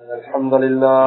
الحمد لله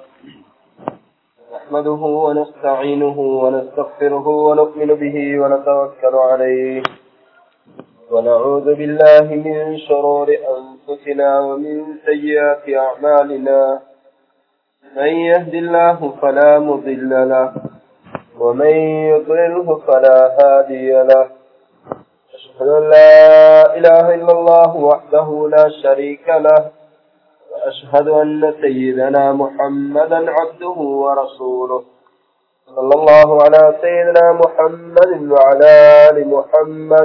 نحمده ونستعينه ونستغفره ونؤمن به ونتوكل عليه ونعوذ بالله من شرور أنفسنا ومن سيئات أعمالنا من يهد الله فلا مضل له ومن يضلله فلا هادي له أشهد أن لا إله إلا الله وحده لا شريك له وأشهد أن سيدنا محمدا عبده ورسوله صلى الله على سيدنا محمد وعلى آل محمد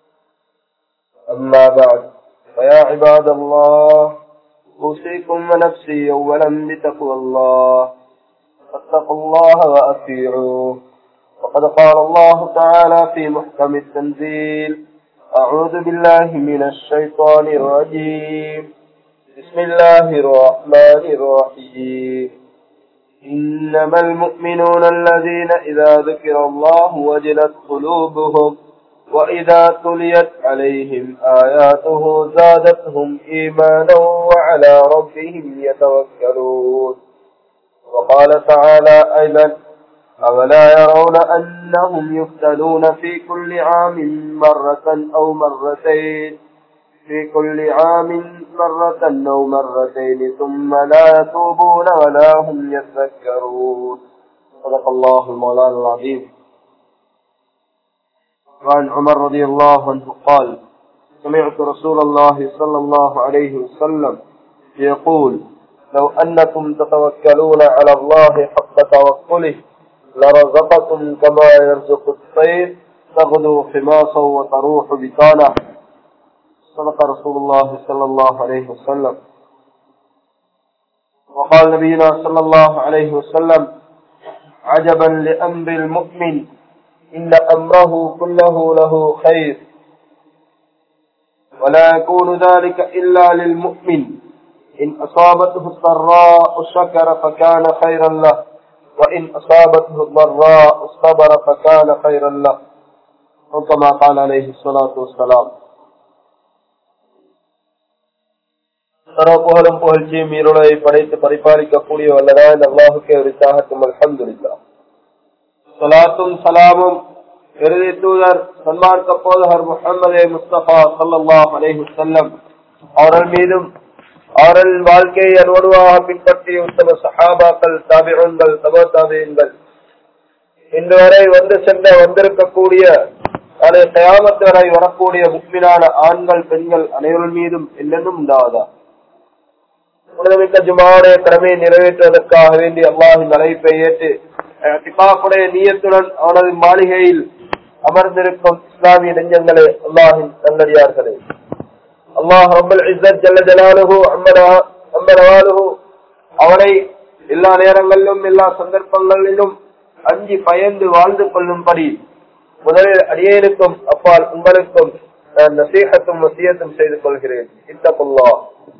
أما بعد فيا عباد الله أوصيكم ونفسي أولا بتقوى الله فاتقوا الله وأطيعوه وقد قال الله تعالى في محكم التنزيل أعوذ بالله من الشيطان الرجيم بسم الله الرحمن الرحيم إنما المؤمنون الذين إذا ذكر الله وجلت قلوبهم وإذا تليت عليهم آياته زادتهم إيمانا وعلى ربهم يتوكلون وقال تعالى أيضا أولا يرون أنهم يفتنون في كل عام مرة أو مرتين في كل عام مرة أو مرتين ثم لا يتوبون ولا هم يذكرون صدق الله المولان العظيم وعن عمر رضي الله عنه قال سمعت رسول الله صلى الله عليه وسلم يقول لو أنكم تتوكلون على الله حق توكله لرزقكم كما يرزق الطير تغدو خماصا وتروح بطانه صدق رسول الله صلى الله عليه وسلم وقال نبينا صلى الله عليه وسلم عجبا لأمر المؤمن إن أمره كله له خير ولا يكون ذلك إلا للمؤمن إن أصابته الضراء شكر فكان خيرا له وإن أصابته الضراء صبر فكان خيرا له كما قال عليه الصلاة والسلام சர்வபுகழும் புகழ்ச்சியும் இருளை படைத்து பரிபாலிக்கக்கூடிய வல்லதான் அல்லாஹுக்கே உரித்தாகட்டும் அல்ஹம்துலில்லா சலாத்தும் சலாமும் இறுதி தூதர் சன்மார்க்க போதகர் முகமது முஸ்தபா சல்லாஹ் அலைஹி செல்லம் அவர்கள் மீதும் அவர்கள் வாழ்க்கையை அனுவடுவாக பின்பற்றி உத்தம சஹாபாக்கள் தாபிகள் தப தாபியங்கள் இன்று வரை வந்து சென்ற வந்திருக்கக்கூடிய அதை தயாமத்து வரை வரக்கூடிய முக்மினான ஆண்கள் பெண்கள் அனைவரும் மீதும் என்னென்னும் உண்டாவதா புனிதமிக்க ஜுமாவுடைய கடமையை நிறைவேற்றுவதற்காக வேண்டி அல்லாஹின் அழைப்பை ஏற்று திபாக்குடைய நீயத்துடன் அவனது மாளிகையில் அமர்ந்திருக்கும் இஸ்லாமிய நெஞ்சங்களே அல்லாஹின் நல்லடியார்களே அல்லாஹ் ரபுல் இஸ்ஸத் ஜல்ல ஜலாலுஹு அம்மனவாலுஹு அவனை எல்லா நேரங்களிலும் எல்லா சந்தர்ப்பங்களிலும் அஞ்சி பயந்து வாழ்ந்து கொள்ளும்படி முதலில் அடியேனுக்கும் அப்பால் உங்களுக்கும் நான் நசீகத்தும் வசியத்தும் செய்து கொள்கிறேன் இத்தகுல்லா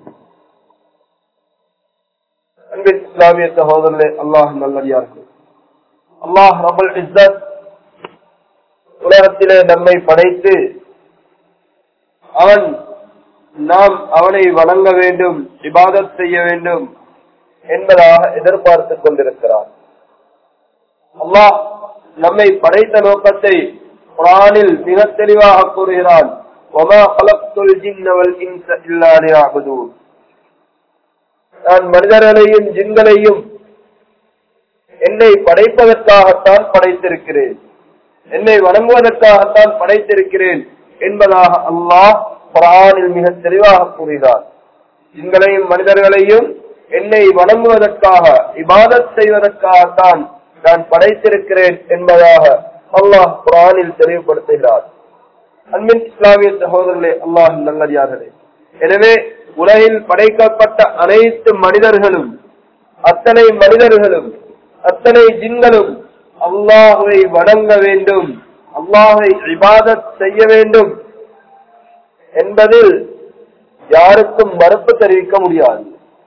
அன்பின் இஸ்லாமிய சகோதரர்களே அல்லாஹ் நல்லடியார்கள் அல்லாஹ் ரபுல் இஸ்ஸத் உலகத்திலே நம்மை படைத்து அவன் நாம் அவனை வணங்க வேண்டும் இபாதத் செய்ய வேண்டும் என்பதாக எதிர்பார்த்து கொண்டிருக்கிறார் அல்லாஹ் நம்மை படைத்த நோக்கத்தை குரானில் மிக தெளிவாக கூறுகிறான் நான் மனிதர்களையும் ஜின்களையும் என்னை படைப்பதற்காகத்தான் படைத்திருக்கிறேன் என்னை வணங்குவதற்காகத்தான் படைத்திருக்கிறேன் என்பதாக அல்லாஹ் குரானில் மிக தெளிவாக கூறுகிறார் ஜின்களையும் மனிதர்களையும் என்னை வணங்குவதற்காக இபாதத் செய்வதற்காகத்தான் நான் படைத்திருக்கிறேன் என்பதாக அல்லாஹ் குரானில் தெளிவுபடுத்துகிறார் அன்பின் இஸ்லாமிய சகோதரர்களே அல்லாஹ் நல்லடியார்களே எனவே உலகில் படைக்கப்பட்ட அனைத்து மனிதர்களும் அத்தனை மனிதர்களும் அத்தனை ஜின்களும் அல்லாஹுவை வணங்க வேண்டும் அல்லாஹை இபாதத் செய்ய வேண்டும் என்பதில் யாருக்கும் மறுப்பு தெரிவிக்க முடியாது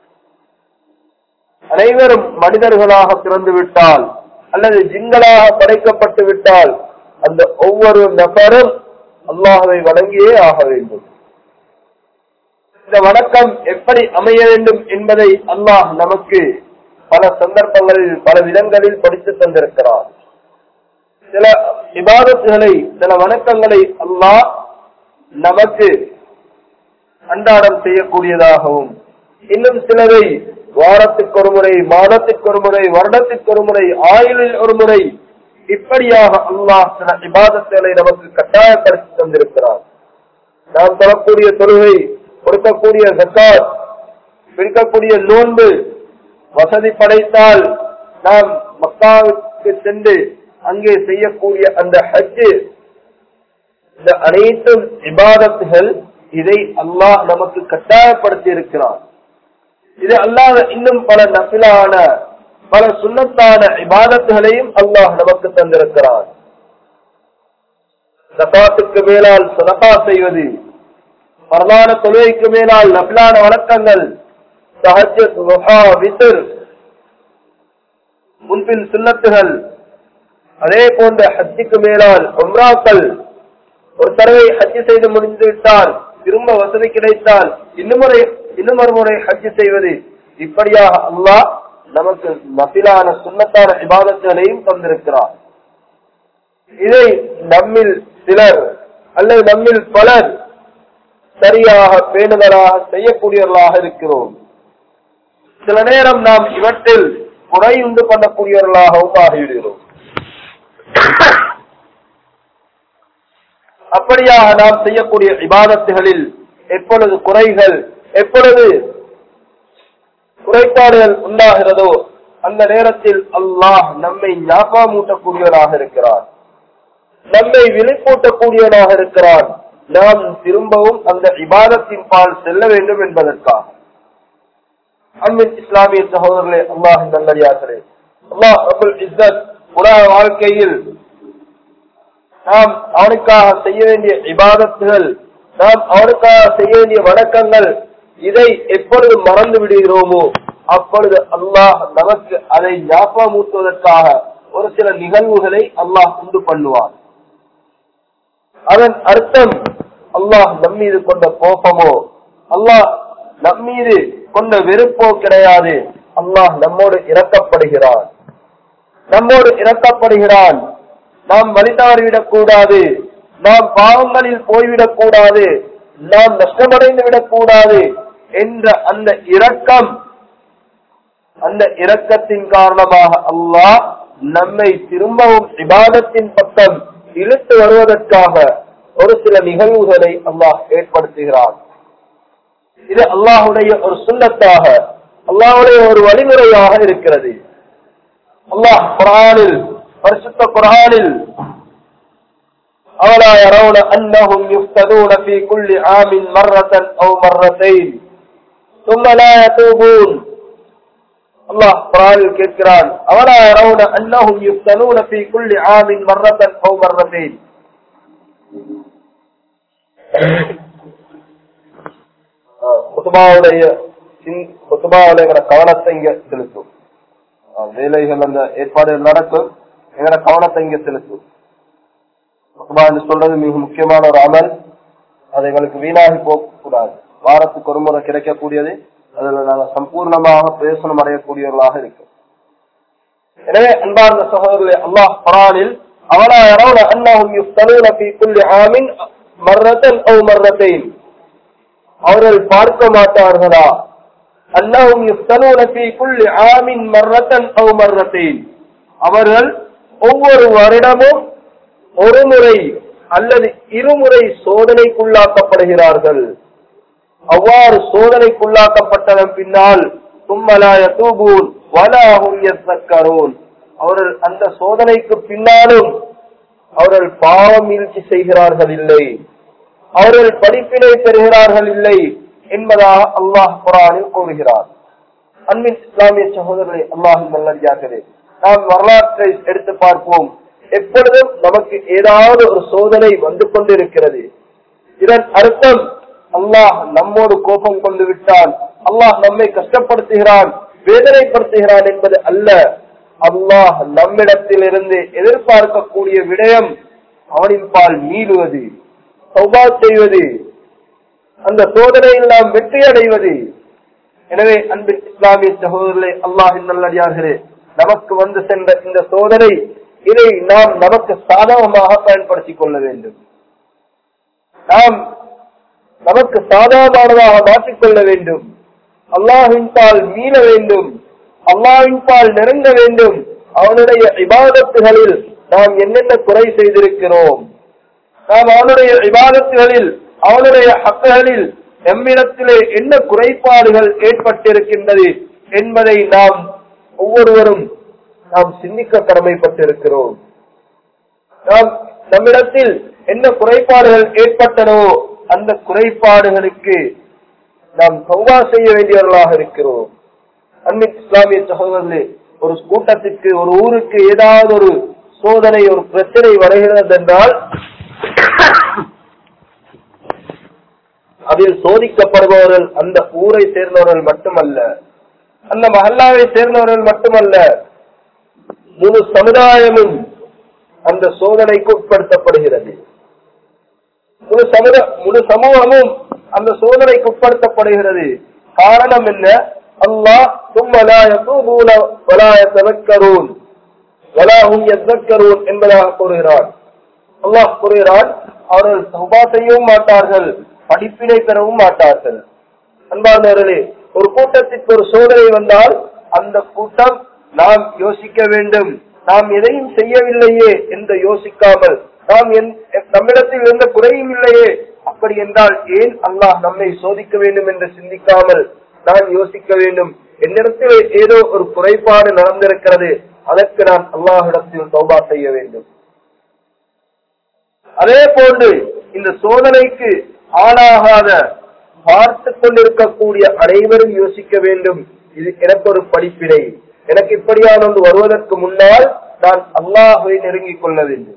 அனைவரும் மனிதர்களாக பிறந்து விட்டால் அல்லது ஜிங்களாக படைக்கப்பட்டு விட்டால் அந்த ஒவ்வொரு நபரும் அல்லாஹவை வணங்கியே ஆக வேண்டும் இந்த வணக்கம் எப்படி அமைய வேண்டும் என்பதை அல்லாஹ் நமக்கு பல சந்தர்ப்பங்களில் பல விதங்களில் படித்து தந்திருக்கிறார் சில விவாதத்துகளை சில வணக்கங்களை அல்லாஹ் நமக்கு அன்றாடம் செய்யக்கூடியதாகவும் இன்னும் சிலரை வாரத்துக்கு ஒரு முறை மாதத்துக்கு ஒரு முறை வருடத்துக்கு ஒரு முறை ஆயுளில் ஒரு முறை இப்படியாக அல்லாஹ் சில விவாதத்துகளை நமக்கு கட்டாயப்படுத்தி தந்திருக்கிறார் நாம் தரக்கூடிய தொழுகை கொடுக்கக்கூடிய ஜக்காத் பிடிக்கக்கூடிய நோன்பு வசதி படைத்தால் நாம் மக்காவுக்கு சென்று அங்கே செய்யக்கூடிய அந்த ஹஜ்ஜு இந்த அனைத்தும் இபாதத்துகள் இதை அல்லாஹ் நமக்கு கட்டாயப்படுத்தி இருக்கிறார் இது அல்லாத இன்னும் பல நபிலான பல சுண்ணத்தான இபாதத்துகளையும் அல்லாஹ் நமக்கு தந்திருக்கிறார் சகாத்துக்கு மேலால் சதகா செய்வது பரதான தொழுகைக்கு மேலால் நபிலான வழக்கங்கள் சஹஜத் வித்தர் முன்பின் சுண்ணத்துகள் அதே போன்ற ஹஜ்ஜுக்கு மேலால் உம்ராக்கள் ஒரு தடவை ஹஜ்ஜு செய்து முடிந்து விட்டால் திரும்ப வசதி கிடைத்தால் இன்னும் முறை இன்னும் ஒரு முறை ஹஜ்ஜு செய்வது இப்படியாக அல்லாஹ் நமக்கு நபிலான சுண்ணத்தான விவாதங்களையும் தந்திருக்கிறார் இதை நம்மில் சிலர் அல்லது நம்மில் பலர் சரியாக பேணுதலாக செய்யக்கூடியவர்களாக இருக்கிறோம் சில நேரம் நாம் இவற்றில் குறை உண்டு பண்ணக்கூடியவர்களாகவும் ஆகிவிடுகிறோம் அப்படியாக நாம் செய்யக்கூடிய விவாதத்துகளில் எப்பொழுது குறைகள் எப்பொழுது குறைபாடுகள் உண்டாகிறதோ அந்த நேரத்தில் அல்லாஹ் நம்மை ஞாபகமூட்டக்கூடியவராக இருக்கிறார் நம்மை விழிப்பூட்டக்கூடியவனாக இருக்கிறான் நாம் திரும்பவும் அந்த இபாதத்தின் பால் செல்ல வேண்டும் என்பதற்காக அன்பின் இஸ்லாமிய சகோதரர்களே அல்லாஹ் நல்லடியார்களே அல்லாஹ் அபுல் இஸ்ஸத் புறா வாழ்க்கையில் நாம் அவனுக்காக செய்ய வேண்டிய இபாதத்துகள் நாம் அவனுக்காக செய்ய வேண்டிய வணக்கங்கள் இதை எப்பொழுது மறந்து விடுகிறோமோ அப்பொழுது அல்லாஹ் நமக்கு அதை ஞாபகமூட்டுவதற்காக ஒரு சில நிகழ்வுகளை அல்லாஹ் உண்டு பண்ணுவார் அதன் அர்த்தம் அல்லாஹ் நம்மீது கொண்ட கோபமோ அல்லாஹ் நம்மீது கொண்ட வெறுப்போ கிடையாது அல்லாஹ் நம்மோடு இறக்கப்படுகிறான் நம்மோடு இறக்கப்படுகிறான் நாம் வழி தவறிவிடக் கூடாது நாம் பாவங்களில் போய்விடக் கூடாது நாம் நஷ்டமடைந்து விடக் கூடாது என்ற அந்த இரக்கம் அந்த இரக்கத்தின் காரணமாக அல்லாஹ் நம்மை திரும்பவும் விவாதத்தின் பக்கம் இழுத்து வருவதற்காக ஒரு சில நிகழ்வுகளை அல்லாஹ் ஏற்படுத்துகிறான் இது அல்லாஹுடைய ஒரு சுண்ணத்தாக அல்லாஹுடைய ஒரு வழிமுறையாக இருக்கிறது அல்லாஹ் குரானில் பரிசுத்த குரானில் أولا يرون أنهم يفتنون في كل عام مرة أو مرتين ثم لا يتوبون الله قرآن கேட்கிறான் أولا يرون أنهم يفتنون في كل عام مرة أو مرتين குத்துபாவுடைய குத்துபாவுடைய கவனத்தை இங்க செலுத்தும் வேலைகள் அந்த ஏற்பாடுகள் நடக்கும் எங்கட கவனத்தை இங்க செலுத்தும் குத்துபா என்று சொல்றது மிக முக்கியமான ஒரு அமல் அது எங்களுக்கு வீணாகி போகக்கூடாது வாரத்துக்கு ஒரு முறை கிடைக்கக்கூடியது அதுல நாங்கள் சம்பூர்ணமாக பிரயோசனம் அடையக்கூடியவர்களாக இருக்கும் எனவே அன்பார்ந்த சகோதரர்களே அல்லாஹ் பரானில் அவலா يرون أنهم يفتنون في كل عام مرة أو مرتين அவர்கள் பார்க்க மாட்டார்களா அன்னஹும் யுஃப்தனூன ஃபீ குல்லி ஆமின் மர்ரத்தன் அவ் மர்ரத்தைன் அவர்கள் ஒவ்வொரு வருடமும் ஒரு முறை அல்லது இருமுறை சோதனைக்குள்ளாக்கப்படுகிறார்கள் அவ்வாறு சோதனைக்குள்ளாக்கப்பட்டதன் பின்னால் சும்மலாய தூபூன் வலாகும் எத்தக்கரோன் அவர்கள் அந்த சோதனைக்கு பின்னாலும் அவர்கள் பாவம் வீழ்ச்சி செய்கிறார்கள் இல்லை அவர்கள் படிப்பினை பெறுகிறார்கள் இல்லை என்பதாக அல்லாஹ் குரானில் கூறுகிறார் அன்பின் இஸ்லாமிய சகோதரர்களை அல்லாஹ் நல்லடியாகவே நாம் வரலாற்றை எடுத்து பார்ப்போம் எப்பொழுதும் நமக்கு ஏதாவது ஒரு சோதனை வந்து கொண்டிருக்கிறது இதன் அர்த்தம் அல்லாஹ் நம்மோடு கோபம் கொண்டு விட்டான் அல்லாஹ் நம்மை கஷ்டப்படுத்துகிறான் வேதனைப்படுத்துகிறான் என்பது அல்ல அல்லாஹ் நம்மிடத்தில் இருந்து எதிர்பார்க்கக்கூடிய விடயம் அவனின் பால் மீளுவது சௌபா செய்வது அந்த சோதனையில் நாம் வெற்றி அடைவது எனவே அன்பு இஸ்லாமிய சகோதரர்களே அல்லாஹின் நல்லடியார்களே நமக்கு வந்து சென்ற இந்த சோதனை இதை நாம் நமக்கு சாதகமாக பயன்படுத்திக் கொள்ள வேண்டும் நாம் நமக்கு சாதாரணமாக மாற்றிக்கொள்ள வேண்டும் அல்லாஹின் பால் மீள வேண்டும் அல்லாஹின் பால் நெருங்க வேண்டும் அவனுடைய இபாதத்துகளில் நாம் என்னென்ன குறை செய்திருக்கிறோம் நாம் அவனுடைய இபாதத்துகளில் அவனுடைய ஹக்குகளில் எம்மிடத்திலே என்ன குறைபாடுகள் ஏற்பட்டிருக்கின்றது என்பதை நாம் ஒவ்வொருவரும் நாம் சிந்திக்க கடமைப்பட்டிருக்கிறோம் நாம் நம்மிடத்தில் என்ன குறைபாடுகள் ஏற்பட்டனோ அந்த குறைபாடுகளுக்கு நாம் சௌபா செய்ய வேண்டியவர்களாக இருக்கிறோம் அன்பின் இஸ்லாமிய சகோதரர்களே ஒரு கூட்டத்திற்கு ஒரு ஊருக்கு ஏதாவது ஒரு சோதனை ஒரு பிரச்சனை வருகிறது என்றால் அதில் சோதிக்கப்படுபவர்கள் அந்த ஊரை சேர்ந்தவர்கள் மட்டுமல்ல அந்த மஹல்லாவை சேர்ந்தவர்கள் மட்டுமல்ல முழு சமுதாயமும் அந்த சோதனைக்கு உட்படுத்தப்படுகிறது முழு சமுத முழு சமூகமும் அந்த சோதனைக்கு உட்படுத்தப்படுகிறது காரணம் என்ன அல்லாஹ் தும்மலாயத்தூன் வலாஹும் எத்தக்கரூன் என்பதாக கூறுகிறான் அல்லாஹ் கூறுகிறான் அவர்கள் சௌபா செய்யவும் மாட்டார்கள் படிப்பினை பெறவும் மாட்டார்கள் அன்பார்ந்தவர்களே ஒரு கூட்டத்திற்கு ஒரு சோதனை வந்தால் அந்த கூட்டம் நாம் யோசிக்க வேண்டும் நாம் எதையும் செய்யவில்லையே என்று யோசிக்காமல் நாம் நம்மிடத்தில் எந்த குறையும் இல்லையே அப்படி என்றால் ஏன் அல்லாஹ் நம்மை சோதிக்க வேண்டும் என்று சிந்திக்காமல் நான் யோசிக்க வேண்டும் என்னிடத்தில் ஏதோ ஒரு குறைபாடு நடந்திருக்கிறது அதற்கு நான் அல்லாஹிடத்தில் சௌபா செய்ய வேண்டும் அதே போன்று இந்த சோதனைக்கு ஆளாகாத பார்த்து கொண்டிருக்கக்கூடிய அனைவரும் யோசிக்க வேண்டும் இது எனக்கு ஒரு படிப்பினை எனக்கு இப்படியான ஒன்று வருவதற்கு முன்னால் நான் அல்லாஹை நெருங்கிக் கொள்ள வேண்டும்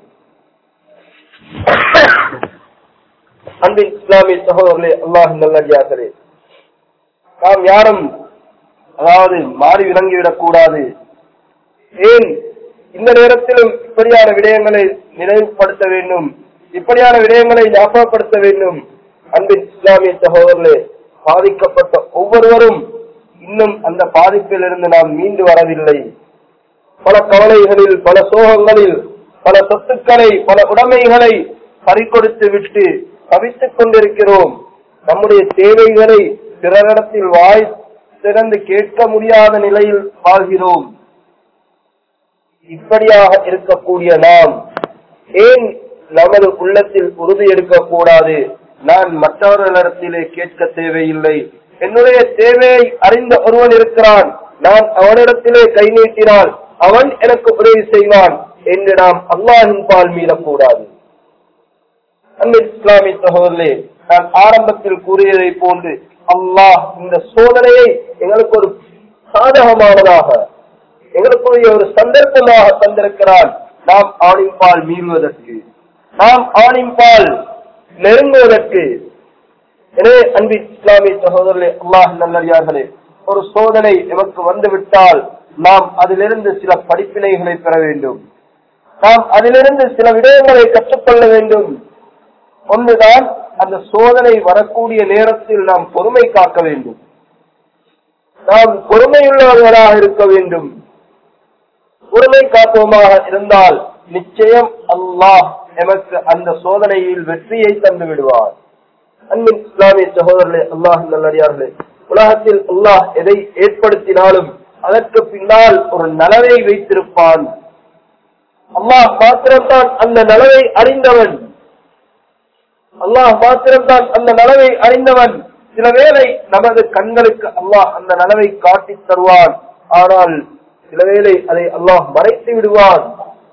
அன்பின் இஸ்லாமிய சகோதரர்களே அல்லாஹ் நல்லடியார்களே நாம் யாரும் அதாவது மாறி விளங்கிவிடக் கூடாது ஏன் இந்த நேரத்திலும் இப்படியான விடயங்களை நினைவுபடுத்த வேண்டும் இப்படியான விடயங்களை ஞாபகப்படுத்த வேண்டும் அன்பின் இஸ்லாமிய சகோதரர்களே பாதிக்கப்பட்ட ஒவ்வொருவரும் இன்னும் அந்த பாதிப்பிலிருந்து நாம் மீண்டு வரவில்லை பல கவலைகளில் பல சோகங்களில் பல சொத்துக்களை பல உடைமைகளை பறிக்கொடுத்து விட்டு தவித்துக் கொண்டிருக்கிறோம் நம்முடைய தேவைகளை பிறரிடத்தில் வாய் திறந்து கேட்க முடியாத நிலையில் வாழ்கிறோம் இப்படியாக இருக்கக்கூடிய நாம் ஏன் நமது உள்ளத்தில் உறுதி எடுக்கக்கூடாது நான் மற்றவர்களிடத்திலே கேட்க தேவையில்லை என்னுடைய தேவையை அறிந்த ஒருவன் இருக்கிறான் நான் அவனிடத்திலே கை நீட்டினால் அவன் எனக்கு உதவி செய்வான் என்று நாம் அல்லாஹின் பால் மீறக்கூடாது அன்பு இஸ்லாமிய சகோதரே நான் ஆரம்பத்தில் கூறியதை போன்று அல்லாஹ் இந்த சோதனையை எங்களுக்கு ஒரு சாதகமானதாக எங்களுக்குரிய ஒரு சந்தர்ப்பமாக தந்திருக்கிறான் நாம் ஆணின்பால் மீறுவதற்கு நாம் ஆணின்பால் நெருங்குவதற்கு எனவே அன்பு இஸ்லாமிய சகோதரர்களே அல்லாஹ் நல்லடியார்களே ஒரு சோதனை எமக்கு வந்துவிட்டால் நாம் அதிலிருந்து சில படிப்பினைகளை பெற வேண்டும் நாம் அதிலிருந்து சில விடயங்களை கற்றுக்கொள்ள வேண்டும் ஒன்றுதான் அந்த சோதனை வரக்கூடிய நேரத்தில் நாம் பொறுமை காக்க வேண்டும் நாம் பொறுமையுள்ளவர்களாக இருக்க வேண்டும் பொறுமை காப்போமாக இருந்தால் நிச்சயம் அல்லாஹ் எமக்கு அந்த சோதனையில் வெற்றியை தந்து விடுவார் அன்பின் இஸ்லாமிய சகோதரர்களே அல்லாஹ் நல்லடியார்களே உலகத்தில் அல்லாஹ் எதை ஏற்படுத்தினாலும் அதற்கு பின்னால் ஒரு நலவை வைத்திருப்பான் அல்லாஹ் மாத்திரம்தான் அந்த நலவை அறிந்தவன் அல்லாஹ் மாத்திரம்தான் அந்த நலவை அறிந்தவன் சில வேளை நமது கண்களுக்கு அல்லாஹ் அந்த நலவை காட்டித் தருவான் ஆனால் சில வேளை அதை அல்லாஹ் மறைத்து விடுவான்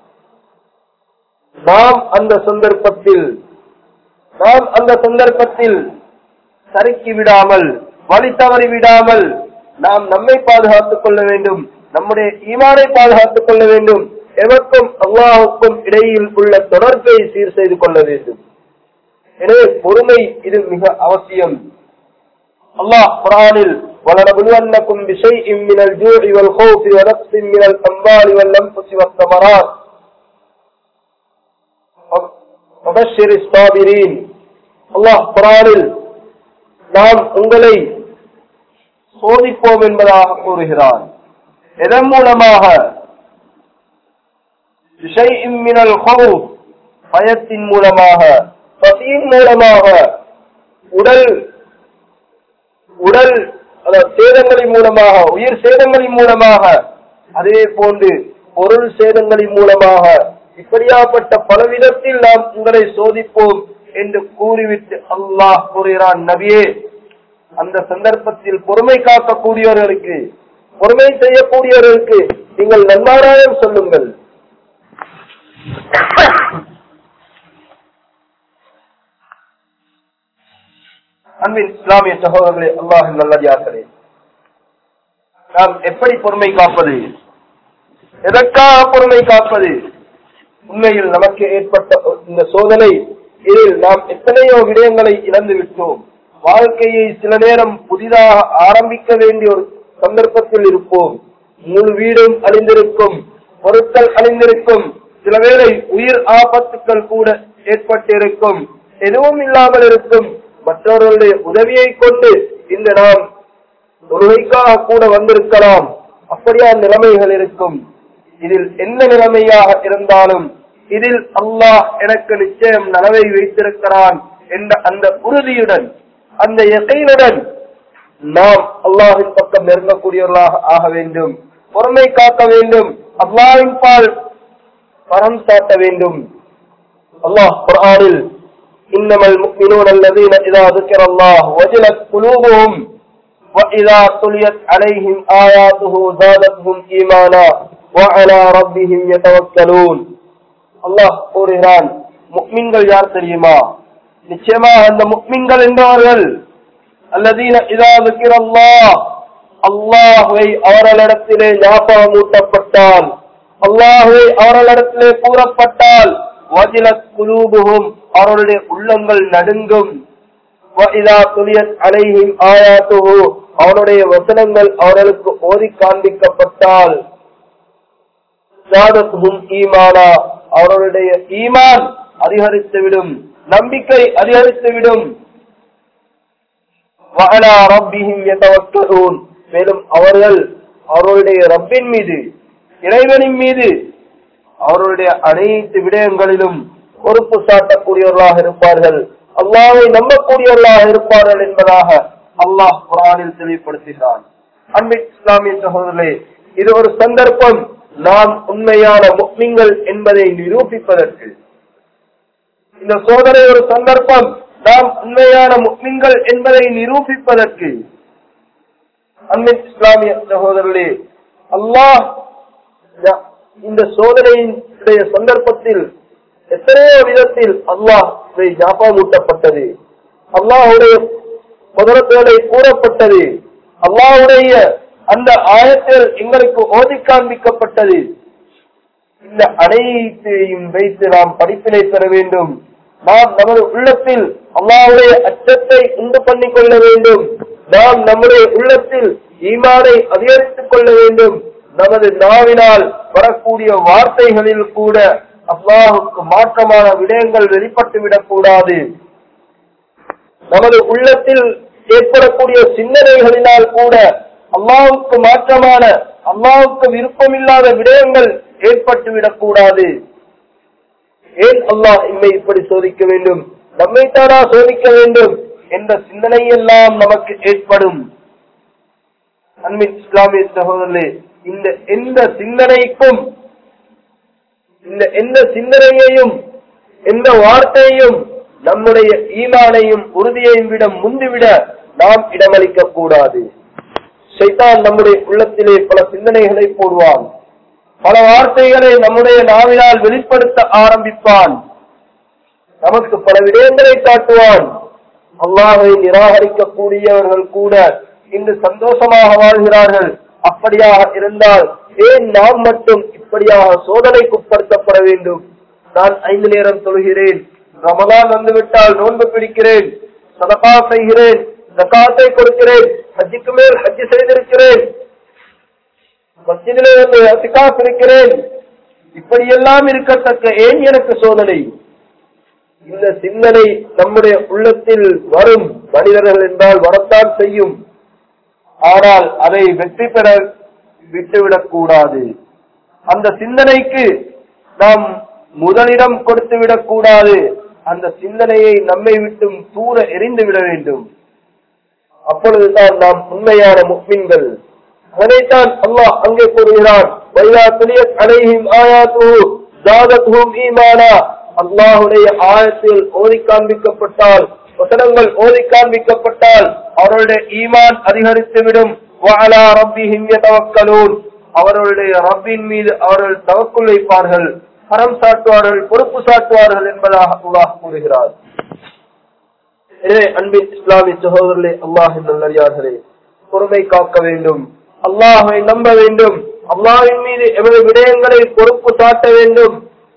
நாம் அந்த சந்தர்ப்பத்தில் நாம் அந்த சந்தர்ப்பத்தில் சறுக்கி விடாமல் வழி தவறி விடாமல் நாம் நம்மை பாதுகாத்துக் கொள்ள வேண்டும் நம்முடைய ஈமானை பாதுகாத்துக் கொள்ள வேண்டும் எவருக்கும் அல்லாஹுக்கும் இடையில் உள்ள தொடர்பை சீர் செய்து கொள்ள வேண்டும் எனவே பொறுமை இது மிக அவசியம் அல்லாஹ் குரானில் وَلَنَبْلُوَنَّكُمْ بِشَيْءٍ مِنَ الْجُوعِ وَالْخَوْفِ وَنَقْصٍ مِنَ الْأَمْوَالِ وَالْأَنفُسِ وَالثَّمَرَاتِ وَبَشِّرِ الصَّابِرِينَ அல்லாஹ் குரானில் நாம் உங்களை சோதிப்போம் என்பதாக கூறுகிறான் எதன் மூலமாக விஷயம் மினல் ஹவுஃப் பயத்தின் மூலமாக பசியின் மூலமாக உடல் உடல் அதாவது சேதங்களின் மூலமாக உயிர் சேதங்களின் மூலமாக அதே போன்று பொருள் சேதங்களின் மூலமாக இப்படியாப்பட்ட பலவிதத்தில் நாம் உங்களை சோதிப்போம் என்று கூறிவிட்டு அல்லாஹ் கூறுகிறான் நபியே அந்த சந்தர்ப்பத்தில் பொறுமை காக்கக்கூடியவர்களுக்கு பொறுமை செய்யக்கூடியவர்களுக்கு நீங்கள் நன்மாராயம் சொல்லுங்கள் அன்பின் இஸ்லாமிய சகோதரர்களே அல்லாஹ் நல்லடியார்களே நாம் எப்படி பொறுமை காப்பது எதற்காக பொறுமை காப்பது உண்மையில் நமக்கு ஏற்பட்ட இந்த சோதனை இதில் நாம் எத்தனையோ விடயங்களை இழந்து விட்டோம் வாழ்க்கையை சில நேரம் புதிதாக ஆரம்பிக்க வேண்டிய ஒரு சந்தர்ப்பத்தில் இருப்போம் முழு வீடும் அழிந்திருக்கும் பொருட்கள் அழிந்திருக்கும் சில வேளை உயிர் ஆபத்துக்கள் கூட ஏற்பட்டிருக்கும் எதுவும் இல்லாமல் இருக்கும் மற்றவர்களுடைய உதவியை கொண்டு இந்த நாம் தொழுகைக்காக கூட வந்திருக்கலாம் அப்படியான நிலைமைகள் இருக்கும் இதில் என்ன நிலைமையாக இருந்தாலும் இதில் அல்லாஹ் எனக்கு நிச்சயம் நலவை வைத்திருக்கிறான் என்ற அந்த உறுதியுடன் அந்த இசையுடன் நாம் அல்லாஹின் பக்கம் நெருங்கக்கூடியவர்களாக ஆக வேண்டும் பொறுமை காக்க வேண்டும் அல்லாஹின் பால் பரம் சாட்ட வேண்டும் அல்லாஹ் குர்ஆனில் إنما المؤمنون الذين إذا ذكر الله وجلت قلوبهم وإذا تليت عليهم آياته زادتهم إيمانا وعلى ربهم يتوكلون அல்லாஹ் கூறுகிறான் முக்மின்கள் யார் தெரியுமா நிச்சயமாக அந்த முக்மின்கள் என்பவர்கள் அல்லதீன இதா ذكر الله அல்லாஹுவை அவர்களிடத்திலே ஞாபகம் ஊட்டப்பட்டால் அல்லாஹுவை அவர்களிடத்திலே கூறப்பட்டால் வஜிலத் குலூபுகும் அவர்களுடைய உள்ளங்கள் நடுங்கும் وَإِذَا تُلِيَتْ عَلَيْهِمْ آيَاتُهُ அவனுடைய வசனங்கள் அவர்களுக்கு ஓதி காண்பிக்கப்பட்டால் ஜாதத்துஹும் ஈமானா அவர்களுடைய ஈமான் அதிகரித்துவிடும் நம்பிக்கை அதிகரித்துவிடும் وَعَلَى رَبِّهِمْ يَتَوَكَّلُونَ மேலும் அவர்கள் அவர்களுடைய ரப்பின் மீது இறைவனின் மீது அவர்களுடைய அனைத்து விடயங்களிலும் பொறுப்பு சாட்டக்கூடியவர்களாக இருப்பார்கள் அல்லாவை நம்பக்கூடியவர்களாக இருப்பார்கள் என்பதாக அல்லாஹ் குரானில் தெளிவுபடுத்துகிறான் அன்பின் இஸ்லாமிய சகோதரர்களே இது ஒரு சந்தர்ப்பம் நாம் உண்மையான முக்மிங்கள் என்பதை நிரூபிப்பதற்கு இந்த சோதனை ஒரு சந்தர்ப்பம் நாம் உண்மையான முக்மிங்கள் என்பதை நிரூபிப்பதற்கு அன்பின் இஸ்லாமிய சகோதரர்களே அல்லாஹ் இந்த சோதனையினுடைய சந்தர்ப்பத்தில் எத்தனையோ விதத்தில் அல்லாஹ் ஞாபகமூட்டப்பட்டது அல்லாஹுடைய முதலத்தோலை கூறப்பட்டது அல்லாஹுடைய அந்த ஆயத்தில் எங்களுக்கு ஓதி காண்பிக்கப்பட்டது இந்த அனைத்தையும் வைத்து நாம் படிப்பினை பெற வேண்டும் நாம் நமது உள்ளத்தில் அல்லாஹுடைய அச்சத்தை உண்டு பண்ணிக் கொள்ள வேண்டும் நாம் நம்முடைய உள்ளத்தில் ஈமானை அதிகரித்துக் கொள்ள வேண்டும் நமது நாவினால் வரக்கூடிய வார்த்தைகளில் கூட அல்லாஹுக்கு மாற்றமான விடயங்கள் வெளிப்பட்டு விடக்கூடாது நமது உள்ளத்தில் ஏற்படக்கூடிய சிந்தனைகளினால் கூட அல்லாஹுக்கு மாற்றமான அல்லாஹுக்கு விருப்பமில்லாத விடயங்கள் ஏற்பட்டு விடக்கூடாது ஏன் அல்லாஹ் இம்மை இப்படி சோதிக்க வேண்டும் நம்மைத்தானா சோதிக்க வேண்டும் என்ற சிந்தனை எல்லாம் நமக்கு ஏற்படும் அன்பின் இஸ்லாமிய சகோதரர்களே இந்த எந்த சிந்தனைக்கும் இந்த எந்த சிந்தனையையும் எந்த வார்த்தையையும் நம்முடைய ஈமானையும் உறுதியையும் விட முந்திவிட நாம் இடமளிக்க கூடாது சைத்தான் நம்முடைய உள்ளத்திலே பல சிந்தனைகளை போடுவான் பல வார்த்தைகளை நம்முடைய நாவினால் வெளிப்படுத்த ஆரம்பிப்பான் நமக்கு பல விடயங்களை காட்டுவான் அல்லாஹை நிராகரிக்கக்கூடியவர்கள் கூட இன்று சந்தோஷமாக வாழ்கிறார்கள் அப்படியாக இருந்தால் ஏன் நாம் மட்டும் இப்படியாக சோதனைக்கு உட்படுத்தப்பட வேண்டும் நான் ஐந்து நேரம் தொழுகிறேன் ரமதான் வந்துவிட்டால் நோன்பு பிடிக்கிறேன் சதகா செய்கிறேன் ஜக்காத்தை கொடுக்கிறேன் ஹஜ்ஜுக்கு மேல் ஹஜ்ஜு செய்திருக்கிறேன் மஸ்ஜிதிலே வந்து அசிகாஸ் இருக்கிறேன் இப்படியெல்லாம் இருக்கத்தக்க ஏன் எனக்கு சோதனை இந்த சிந்தனை நம்முடைய உள்ளத்தில் வரும் மனிதர்கள் என்றால் வரத்தான் செய்யும் ஆனால் அதை வெற்றி பெற விட்டுவிடக் கூடாது அந்த சிந்தனைக்கு நாம் முதலிடம் கொடுத்து விடக் கூடாது அந்த சிந்தனையை நம்மை விட்டும் தூர எரிந்து விட வேண்டும் அப்பொழுதுதான் நாம் உண்மையான முக்மின்கள் அதனைத்தான் அல்லாஹ் அங்கே கூறுகிறான் வைலா துலியத் அலைஹிம் ஆயாத்து ஜாதத்ஹும் ஈமானா அல்லாஹுடைய ஆயத்தில் ஓதி காண்பிக்கப்பட்டால் வசனங்கள் ஓதி காண்பிக்கப்பட்டால் அவர்களுடைய ஈமான் அதிகரித்துவிடும் வஅலா ரப்பிஹிம் யதவக்கலூன் அவர்களுடைய ரப்பின் மீது அவர்கள் தவக்குள் வைப்பார்கள் கரம் சாட்டுவார்கள் பொறுப்பு சாட்டுவார்கள் என்பதாக அல்லாஹ் கூறுகிறார் எனவே அன்பின் இஸ்லாமிய சகோதரர்களே அல்லாஹின் நல்லடியார்களே பொறுமை காக்க வேண்டும் அல்லாஹை நம்ப வேண்டும் அல்லாஹின் மீது எமது விடயங்களை பொறுப்பு சாட்ட வேண்டும்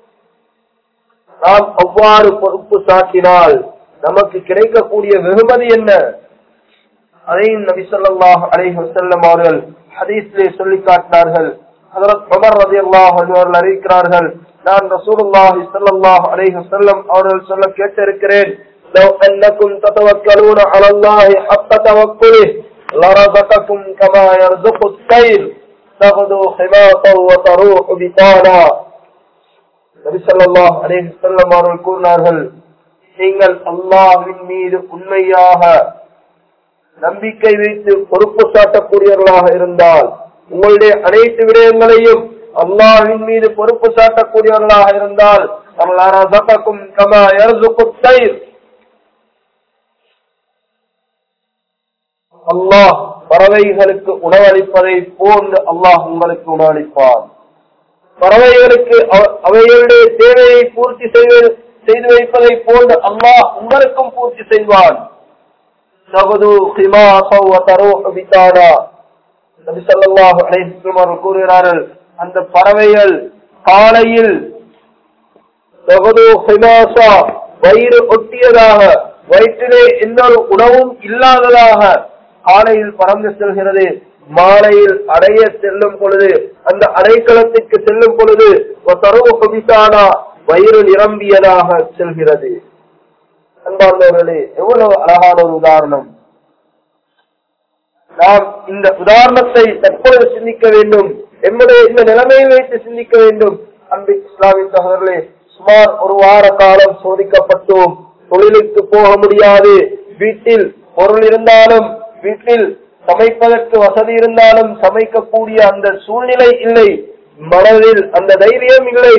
நாம் அவ்வாறு பொறுப்பு சாட்டினால் நமக்கு கிடைக்கக்கூடிய வெகுமதி என்ன அதையும் நபி ஸல்லல்லாஹு அலைஹி வஸல்லம் அவர்கள் ஹதீஸிலே சொல்லி காட்டினார்கள் ஹஜரத் உமர் ரலியல்லாஹு அன்ஹு அவர்கள் அறிவிக்கிறார்கள் நான் ரசூலுல்லாஹி ஸல்லல்லாஹு அலைஹி வஸல்லம் அவர்கள் சொல்ல கேட்டிருக்கிறேன் لو أنكم تتوكلون على الله حق توكله لرزقكم كما يرزق الطير تغدو خماطا وتروح بطانا நபி ஸல்லல்லாஹு அலைஹி வஸல்லம் அவர்கள் கூறினார்கள் நீங்கள் அல்லாஹ்வின் மீது உண்மையாக நம்பிக்கை வைத்து பொறுப்பு சாட்டக்கூடியவர்களாக இருந்தால் உங்களுடைய அனைத்து விடயங்களையும் அல்லாஹ்வின் மீது பொறுப்பு சாட்டக்கூடியவர்களாக இருந்தால் ரஸகக்கும் கமா யர்சுகுத் தைர் அல்லாஹ் பறவைகளுக்கு உணவளிப்பதை போன்று அல்லாஹ் உங்களுக்கு உணவளிப்பான் பறவைகளுக்கு அவ- அவைகளுடைய தேவையை பூர்த்தி செய்வது செய்து வைப்பதை போன்று அல்லாஹ் உங்களுக்கும் பூர்த்தி செய்வான் தகுது ஹிமாசௌ வதரூஹு பிதானா நபி ஸல்லல்லாஹு அலைஹி வஸல்லம் அவர்கள் கூறுகிறார்கள் அந்த பறவைகள் காலையில் தகுது ஹிமாசா வயிறு ஒட்டியதாக வயிற்றிலே எந்த ஒரு உணவும் இல்லாததாக காலையில் பறந்து செல்கிறது மாலையில் அடைய செல்லும் பொழுது அந்த அடைக்கலத்திற்கு செல்லும் பொழுது தருவ கபிசானா வயிறு நிரம்பியதாக செல்கிறது அன்பார்ந்தவர்களே எவ்வளவு அழகான ஒரு உதாரணம் நாம் இந்த உதாரணத்தை தற்பொழுது சிந்திக்க வேண்டும் என்பதை இந்த நிலைமையை வைத்து சிந்திக்க வேண்டும் அன்பு இஸ்லாமிய சகோதரர்களே சுமார் ஒரு வார காலம் சோதிக்கப்பட்டோம் தொழிலுக்கு போக முடியாது வீட்டில் பொருள் இருந்தாலும் வீட்டில் சமைப்பதற்கு வசதி இருந்தாலும் சமைக்கக்கூடிய அந்த சூழ்நிலை இல்லை மனதில் அந்த தைரியம் இல்லை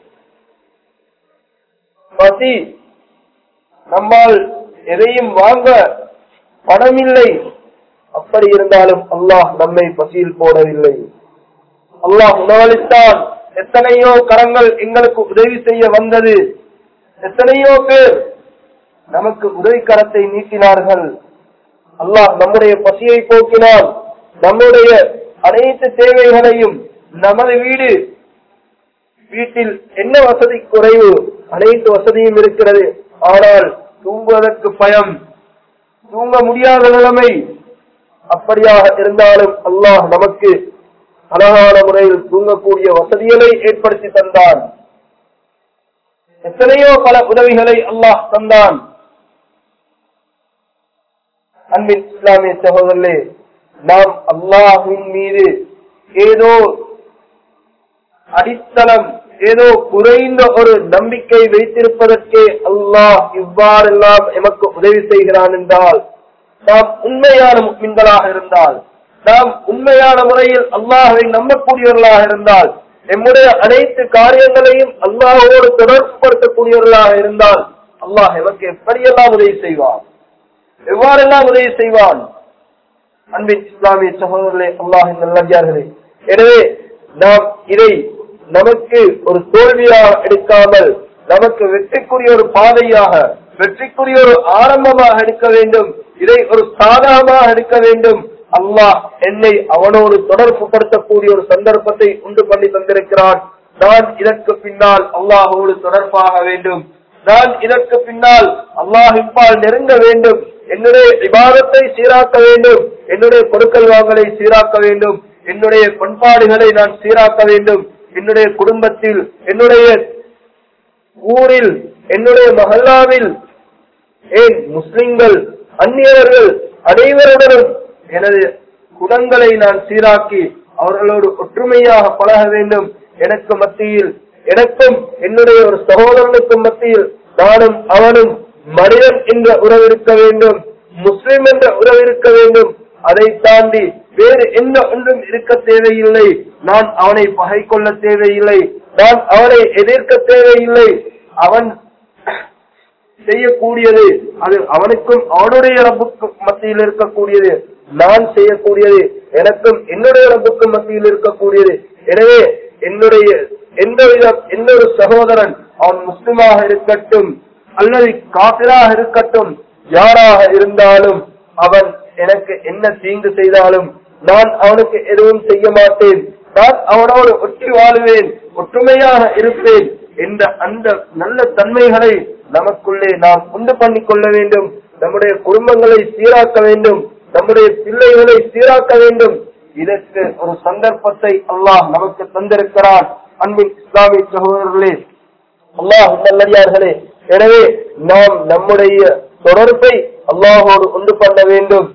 பசி நம்மால் எதையும் வாங்க பணம் இல்லை அப்படி இருந்தாலும் அல்லாஹ் நம்மை பசியில் போடவில்லை அல்லாஹ் உணவளித்தான் எத்தனையோ கரங்கள் எங்களுக்கு உதவி செய்ய வந்தது எத்தனையோ பேர் நமக்கு உதவி கரத்தை நீட்டினார்கள் அல்லாஹ் நம்முடைய பசியை போக்கினான் நம்முடைய அனைத்து தேவைகளையும் நமது வீடு வீட்டில் என்ன வசதி குறைவு அனைத்து வசதியும் இருக்கிறது ஆனால் தூங்குவதற்கு பயம் தூங்க முடியாத நிலைமை அப்படியாக இருந்தாலும் அல்லாஹ் நமக்கு அழகான முறையில் தூங்கக்கூடிய வசதிகளை ஏற்படுத்தி தந்தான் எத்தனையோ பல உதவிகளை அல்லாஹ் தந்தான் அன்பின் இஸ்லாமிய சகோதரர்களே நாம் அல்லாஹின் மீது ஏதோ அடித்தளம் ஏதோ குறைந்த ஒரு நம்பிக்கை வைத்திருப்பதற்கே அல்லாஹ் இவ்வாறெல்லாம் எமக்கு உதவி செய்கிறான் என்றால் நாம் உண்மையான முக்மின்களாக இருந்தால் நாம் உண்மையான முறையில் அல்லாஹை நம்பக்கூடியவர்களாக இருந்தால் நம்முடைய அனைத்து காரியங்களையும் அல்லாஹோடு தொடர்புபடுத்தக்கூடியவர்களாக இருந்தால் அல்லாஹ் எமக்கு எப்படியெல்லாம் உதவி செய்வான் எவ்வாறெல்லாம் உதவி செய்வான் அன்பின் இஸ்லாமிய சகோதரர்களே அல்லாஹின் நல்லடியார்களே எனவே நாம் இதை நமக்கு ஒரு தோல்வியாக எடுக்காமல் நமக்கு வெற்றிக்குரிய ஒரு பாதையாக வெற்றிக்குரிய ஒரு ஆரம்பமாக எடுக்க வேண்டும் இதை ஒரு சாதகமாக எடுக்க வேண்டும் அல்லாஹ் என்னை அவனோடு தொடர்பு படுத்தக்கூடிய ஒரு சந்தர்ப்பத்தை உண்டு பண்ணி தந்திருக்கிறான் நான் இதற்கு பின்னால் அல்லாஹோடு தொடர்பாக வேண்டும் நான் இதற்கு பின்னால் அல்லாஹிப்பால் நெருங்க வேண்டும் என்னுடைய விவாதத்தை சீராக்க வேண்டும் என்னுடைய பொருட்கள் வாங்கலை சீராக்க வேண்டும் என்னுடைய பண்பாடுகளை நான் சீராக்க வேண்டும் என்னுடைய குடும்பத்தில் என்னுடைய ஊரில் என்னுடைய மஹல்லாவில் ஏன் முஸ்லிம்கள் அந்நியவர்கள் அனைவருடனும் எனது குணங்களை நான் சீராக்கி அவர்களோடு ஒற்றுமையாக பழக வேண்டும் எனக்கு மத்தியில் எனக்கும் என்னுடைய ஒரு சகோதரனுக்கும் மத்தியில் நானும் அவனும் மனிதன் என்ற உறவு இருக்க வேண்டும் முஸ்லிம் என்ற உறவு இருக்க வேண்டும் அதை தாண்டி வேறு எந்த ஒன்றும் இருக்க தேவையில்லை நான் அவனை பகை கொள்ள தேவையில்லை நான் அவனை எதிர்க்க தேவையில்லை அவன் செய்யக்கூடியது அது அவனுக்கும் அவனுடைய ரப்புக்கும் மத்தியில் இருக்கக்கூடியது நான் செய்யக்கூடியது எனக்கும் என்னுடைய ரப்புக்கும் மத்தியில் இருக்கக்கூடியது எனவே என்னுடைய எந்த விதம் எந்த ஒரு சகோதரன் அவன் முஸ்லிமாக இருக்கட்டும் அல்லது காபிராக இருக்கட்டும் யாராக இருந்தாலும் அவன் எனக்கு என்ன தீங்கு செய்தாலும் நான் அவனுக்கு எதுவும் செய்ய மாட்டேன் நான் அவனோடு ஒற்றி வாழுவேன் ஒற்றுமையாக இருப்பேன் என்ற அந்த நல்ல தன்மைகளை நமக்குள்ளே நாம் உண்டு பண்ணிக் கொள்ள வேண்டும் நம்முடைய குடும்பங்களை சீராக்க வேண்டும் நம்முடைய பிள்ளைகளை சீராக்க வேண்டும் இதற்கு ஒரு சந்தர்ப்பத்தை அல்லாஹ் நமக்கு தந்திருக்கிறான் அன்பின் இஸ்லாமிய சகோதரர்களே அல்லாஹ் நல்லடியார்களே எனவே நாம் நம்முடைய தொடர்பை அல்லாஹோடு உண்டு பண்ண வேண்டும்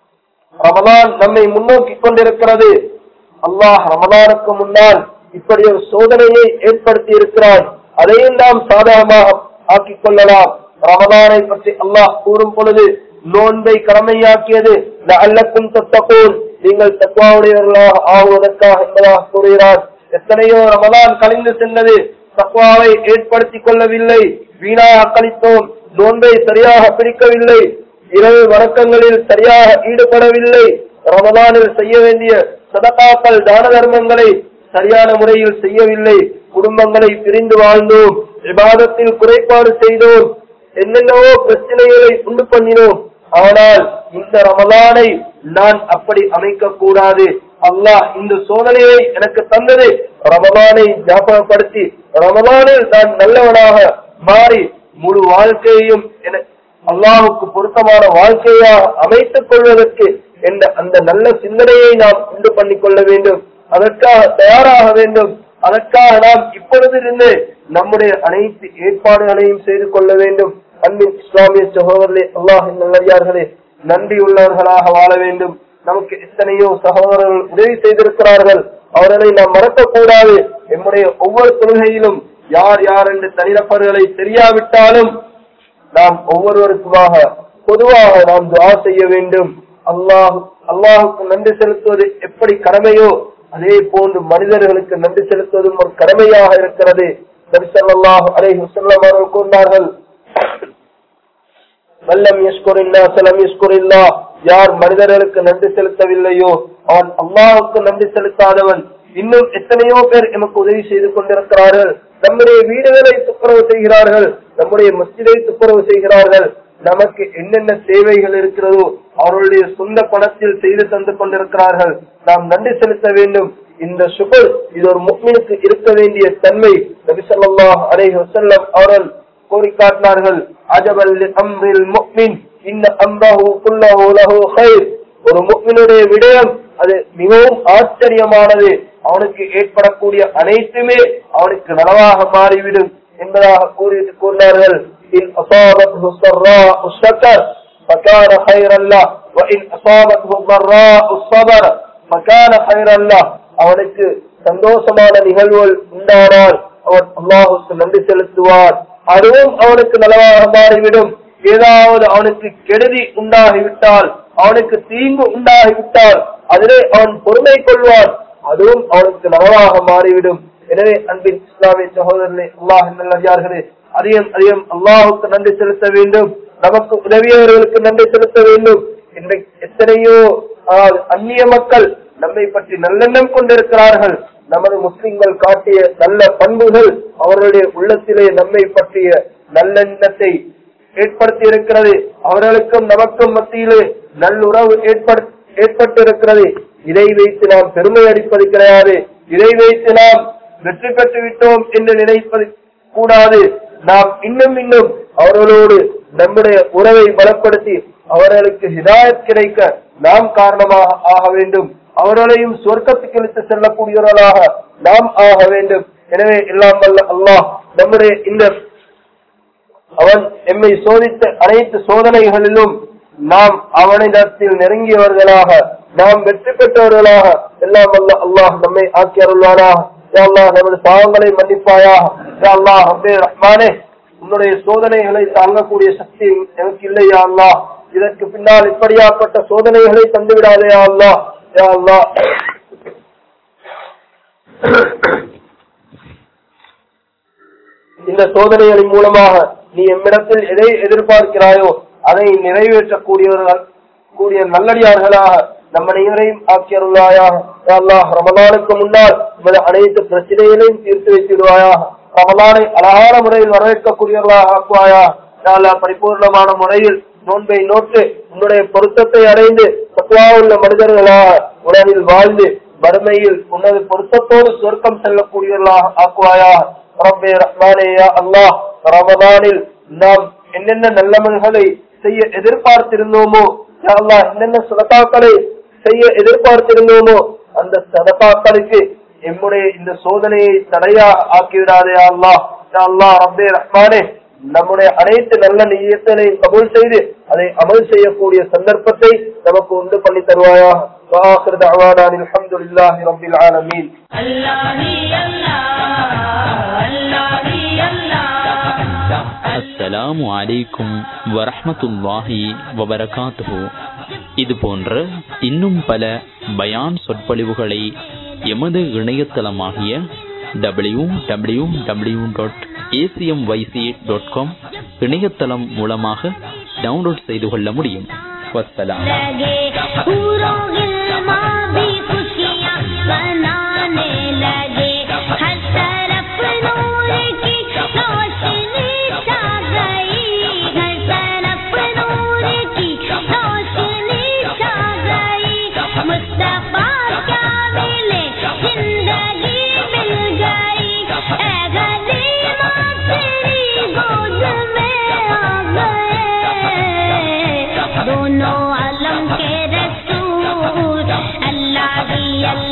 ரமலான் நம்மை முன்னோக்கி கொண்டிருக்கிறது அல்லாஹ் ரமலானுக்கு முன்னால் இப்படி ஒரு சோதனையை ஏற்படுத்தி இருக்கிறான் அதையும் நாம் சாதகமாக ஆக்கிக் கொள்ளலாம் ரமலானை பற்றி அல்லாஹ் கூறும் பொழுது நோன்பை கடமையாக்கியது அல்லக்கும் தத்தகோன் நீங்கள் தக்குவாவுடையவர்களாக ஆகுவதற்காக என்பதாக கூறுகிறார் எத்தனையோ ரமலான் கழிந்து சென்றது தக்குவாவை ஏற்படுத்திக் கொள்ளவில்லை வீணாக கழித்தோம் நோன்பை சரியாக பிடிக்கவில்லை இரவு வணக்கங்களில் சரியாக ஈடுபடவில்லை ரமதானில் செய்ய வேண்டிய சதகாக்கள் தான தர்மங்களை சரியான முறையில் செய்யவில்லை குடும்பங்களை பிரிந்து வாழ்ந்தோம் விவாதத்தில் குறைபாடு செய்தோம் என்னென்னவோ பிரச்சனைகளை உண்டு பண்ணினோம் ஆனால் இந்த ரமலானை நான் அப்படி அமைக்க கூடாது அல்லாஹ் இந்த சோதனையை எனக்கு தந்தது ரமலானை ஞாபகப்படுத்தி ரமலானில் நான் நல்லவனாக மாறி முழு வாழ்க்கையையும் என அல்லாஹுக்கு பொருத்தமான வாழ்க்கையாக அமைத்துக் கொள்வதற்கு என்ற அந்த நல்ல சிந்தனையை நாம் உண்டு பண்ணிக் கொள்ள வேண்டும் அதற்காக தயாராக வேண்டும் அதற்காக நாம் இப்பொழுதிருந்து நம்முடைய அனைத்து ஏற்பாடுகளையும் செய்து கொள்ள வேண்டும் அன்பின் இஸ்லாமிய சகோதரர்களே அல்லாஹின் நல்லடியார்களே நன்றி உள்ளவர்களாக வாழ வேண்டும் நமக்கு எத்தனையோ சகோதரர்கள் உதவி செய்திருக்கிறார்கள் அவர்களை நாம் மறக்கக்கூடாது நம்முடைய ஒவ்வொரு தொழுகையிலும் யார் யார் என்று தனிநபர்களை தெரியாவிட்டாலும் நாம் ஒவ்வொருவருக்குமாக பொதுவாக நாம் துவா செய்ய வேண்டும் அல்லாஹ் அல்லாஹுக்கு நன்றி செலுத்துவது எப்படி கடமையோ அதே போன்று மனிதர்களுக்கு நன்றி செலுத்துவதும் ஒரு கடமையாக இருக்கிறது நபிசல்லாஹ் அலைஹி வஸல்லம் அவர்கள் கூறினார்கள் வல்லம் யஷ்குரில்லா சலம் யஷ்குரில்லா யார் மனிதர்களுக்கு நன்றி செலுத்தவில்லையோ அவன் அல்லாஹுக்கு நன்றி செலுத்தாதவன் இன்னும் எத்தனையோ பேர் எமக்கு உதவி செய்து கொண்டிருக்கிறார்கள் நம்முடைய வீடுகளை துப்புரவு செய்கிறார்கள் நம்முடைய மஸ்ஜிதை துப்புரவு செய்கிறார்கள் நமக்கு என்னென்ன தேவைகள் இருக்கிறதோ அவர்களுடைய சொந்த பணத்தில் செய்து தந்து கொண்டிருக்கிறார்கள் நாம் நன்றி செலுத்த வேண்டும் இந்த சுகர் இது ஒரு முக்மினுக்கு இருக்க வேண்டிய தன்மை நபிசல்லாஹ் அலைஹி வஸல்லம் அவர்கள் கோரி காட்டினார்கள் அஜபல் அம்ரில் முக்மின் இன்ன அம்ரஹு குல்லஹு லஹு கைர் ஒரு முக்மினுடைய விடயம் அது மிகவும் ஆச்சரியமானது அவனுக்கு ஏற்படக்கூடிய அனைத்துமே அவனுக்கு நனவாக மாறிவிடும் என்பதாக கூறி கூறினார்கள் இன் அசாபத்ஹு ஸர்ராஉ ஷக்கர் فكان خيرا له وإن أصابته ضراء الصبر فكان خيرا له அவனுக்கு சந்தோஷமான நிகழ்வுகள் உண்டானால் அவன் அல்லாஹுக்கு நன்றி செலுத்துவார் அதுவும் அவனுக்கு நலவாக மாறிவிடும் ஏதாவது அவனுக்கு கெடுதி உண்டாகிவிட்டால் அவனுக்கு தீங்கு உண்டாகிவிட்டால் அதிலே அவன் பொறுமை கொள்வான் அதுவும் அவனுக்கு நலவாக மாறிவிடும் எனவே அன்பின் இஸ்லாமிய சகோதரர்களே அல்லாஹ் நல்லே அதிகம் அதிகம் அல்லாஹுக்கு நன்றி செலுத்த வேண்டும் நமக்கு உதவியவர்களுக்கு நன்றி செலுத்த வேண்டும் இன்றைக்கு எத்தனையோ அந்நிய மக்கள் நம்மை பற்றி நல்லெண்ணம் கொண்டிருக்கிறார்கள் நமது முஸ்லிம்கள் காட்டிய நல்ல பண்புகள் அவர்களுடைய உள்ளத்திலே நம்மை பற்றிய நல்லெண்ணத்தை ஏற்படுத்தி இருக்கிறது அவர்களுக்கும் நமக்கும் மத்தியிலே நல்லுறவு ஏற்பட்டு இருக்கிறது இதை வைத்து நாம் பெருமை அடிப்பது கிடையாது இதை வைத்து நாம் வெற்றி பெற்று விட்டோம் என்று நினைப்பது கூடாது நாம் இன்னும் இன்னும் அவர்களோடு நம்முடைய உறவை பலப்படுத்தி அவர்களுக்கு ஹிதாயத் கிடைக்க நாம் காரணமாக ஆக வேண்டும் அவர்களையும் சொர்க்கத்துக்கு இழுத்து செல்லக்கூடியவர்களாக நாம் ஆக வேண்டும் எனவே எல்லாம் வல்ல அல்லாஹ் நம்முடைய இந்த அவன் எம்மை சோதித்த அனைத்து சோதனைகளிலும் நாம் அவனிடத்தில் நெருங்கியவர்களாக நாம் வெற்றி பெற்றவர்களாக எல்லாம் அல்ல அல்லாஹ் நம்மை ஆக்கி அருள்வானாக யா அல்லாஹ் நமது பாவங்களை மன்னிப்பாயாக யா அல்லாஹ் ரப்பே ரஹ்மானே உன்னுடைய சோதனைகளை தாங்கக்கூடிய சக்தி எனக்கு இல்லையா அல்லா இதற்கு பின்னால் இப்படியாப்பட்ட சோதனைகளை தந்து விடாதே அல்லா யா அல்லா இந்த சோதனைகளின் மூலமாக நீ எம்மிடத்தில் எதை எதிர்பார்க்கிறாயோ அதை நிறைவேற்றக்கூடியவர்கள் கூடிய நல்லடியார்களாக நம்ம அனைவரையும் ஆக்கியருள்வாயாக யா அல்லாஹ் ரமலானுக்கு முன்னால் உமது அனைத்து பிரச்சனைகளையும் தீர்த்து வைத்திடுவாயாக ரமலானை அழகான முறையில் வரவேற்கக்கூடியவர்களாக ஆக்குவாயா யா அல்லாஹ் பரிபூர்ணமான முறையில் நோன்பை நோட்டு உன்னுடைய பொருத்தத்தை அடைந்து சத்வா உள்ள மனிதர்களாக உலகில் வாழ்ந்து வறுமையில் உனது பொருத்தத்தோடு சொர்க்கம் செல்லக்கூடியவர்களாக ஆக்குவாயா ரப்பே ரஹ்மானே யா அல்லாஹ் ரமலானில் நாம் என்னென்ன நல்லமல்களை செய்ய எதிர்பார்த்திருந்தோமோ யா அல்லாஹ் என்னென்ன சுலதாக்களை செய்ய எதிர்பார்த்திருந்தோமோ அந்த சதகாக்களுக்கு எம்முடைய இந்த சோதனையை தடையா ஆக்கிவிடாதே யா அல்லாஹ் யா அல்லாஹ் ரப்பே ரஹ்மானே நம்முடைய அனைத்து நல்ல நியத்தனையும் கபூல் செய்து அதை அமல் செய்யக்கூடிய சந்தர்ப்பத்தை நமக்கு உண்டு பண்ணி தருவாயா وآخر دعوانا أن الحمد لله رب العالمين الله الله الله الله அஸ்ஸலாமு அலைக்கும் வரஹ்மத்துல்லாஹி வபரகாத்துஹு இது போன்ற இன்னும் பல பயான் சொற்பொழிவுகளை எமது இணையதளமாகிய W W W dot ACM YC dot com இணையதளம் மூலமாக டவுன்லோட் செய்து கொள்ள முடியும் வஸ்ஸலாம் लगे पूरों गिलमा भी खुशियाँ मनाने लगे हर तरफ नूर की रोशनी छा गई हर तरफ नूर की रोशनी छा गई मुस्तफा क्या मिले जिंदगी मिल गई ए गरीबा तेरी गोद में आ गए दोनों अलम के रसूल अल्लाह ही अल्लाह